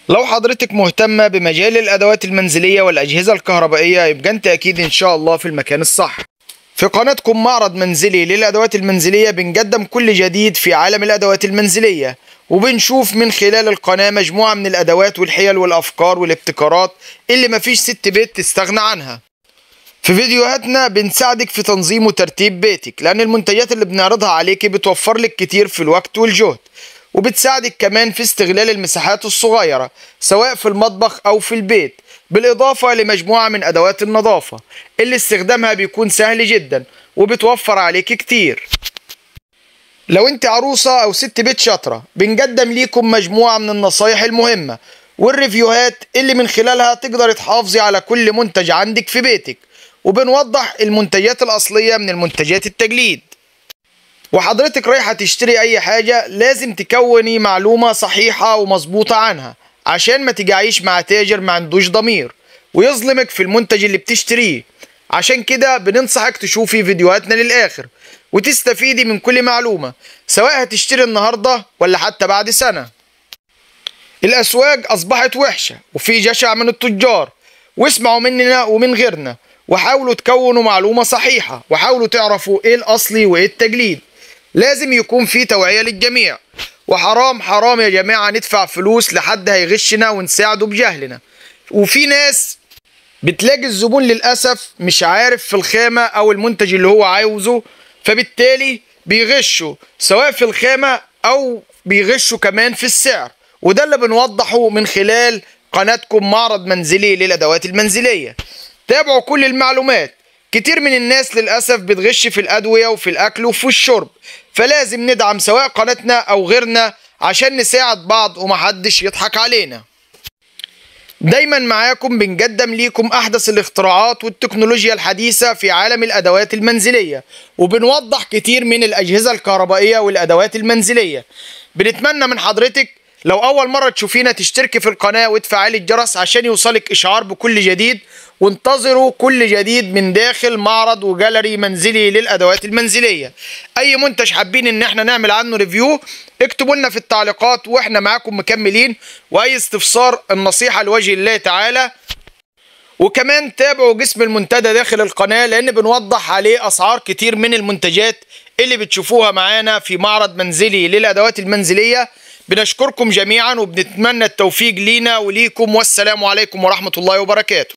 لو حضرتك مهتمة بمجال الأدوات المنزلية والأجهزة الكهربائية يبقى أنت أكيد إن شاء الله في المكان الصح في قناتكم معرض منزلي للأدوات المنزلية بنقدم كل جديد في عالم الأدوات المنزلية وبنشوف من خلال القناة مجموعة من الأدوات والحيل والأفكار والابتكارات اللي مفيش ست بيت تستغنى عنها في فيديوهاتنا بنساعدك في تنظيم وترتيب بيتك لأن المنتجات اللي بنعرضها عليك بتوفر لك كتير في الوقت والجهد وبتساعدك كمان في استغلال المساحات الصغيرة سواء في المطبخ أو في البيت بالإضافة لمجموعة من أدوات النظافة اللي استخدامها بيكون سهل جدا وبتوفر عليك كتير لو انت عروسة أو ست بيت شاطرة بنقدم ليكم مجموعة من النصايح المهمة والريفيوهات اللي من خلالها تقدر تحافظي على كل منتج عندك في بيتك وبنوضح المنتجات الأصلية من المنتجات التجليد وحضرتك رايحة تشتري أي حاجة لازم تكوني معلومة صحيحة ومظبوطة عنها عشان ما تجعيش مع تاجر ما عندوش ضمير ويظلمك في المنتج اللي بتشتريه عشان كده بننصحك تشوفي فيديوهاتنا للآخر وتستفيدي من كل معلومة سواء هتشتري النهاردة ولا حتى بعد سنة الأسواق أصبحت وحشة وفي جشع من التجار واسمعوا مننا ومن غيرنا وحاولوا تكونوا معلومة صحيحة وحاولوا تعرفوا ايه الأصلي وايه التجليد لازم يكون في توعية للجميع وحرام حرام يا جماعة ندفع فلوس لحد هيغشنا ونساعده بجهلنا وفي ناس بتلاقي الزبون للأسف مش عارف في الخامة أو المنتج اللي هو عاوزه فبالتالي بيغشوا سواء في الخامة أو بيغشوا كمان في السعر وده اللي بنوضحه من خلال قناتكم معرض منزلي للأدوات المنزلية تابعوا كل المعلومات كتير من الناس للأسف بتغش في الأدوية وفي الأكل وفي الشرب فلازم ندعم سواء قناتنا أو غيرنا عشان نساعد بعض ومحدش يضحك علينا دايما معاكم بنقدم ليكم أحدث الاختراعات والتكنولوجيا الحديثة في عالم الأدوات المنزلية وبنوضح كتير من الأجهزة الكهربائية والأدوات المنزلية بنتمنى من حضرتك لو أول مرة تشوفينا تشتركي في القناة وتفعلي الجرس عشان يوصلك إشعار بكل جديد وانتظروا كل جديد من داخل معرض وجاليري منزلي للأدوات المنزلية أي منتج حابين إن احنا نعمل عنه ريفيو اكتبوا لنا في التعليقات واحنا معاكم مكملين وأي استفسار النصيحة لوجه الله تعالى وكمان تابعوا جسم المنتدى داخل القناة لأن بنوضح عليه أسعار كتير من المنتجات اللي بتشوفوها معانا في معرض منزلي للأدوات المنزلية بنشكركم جميعا وبنتمنى التوفيق لينا وليكم والسلام عليكم ورحمة الله وبركاته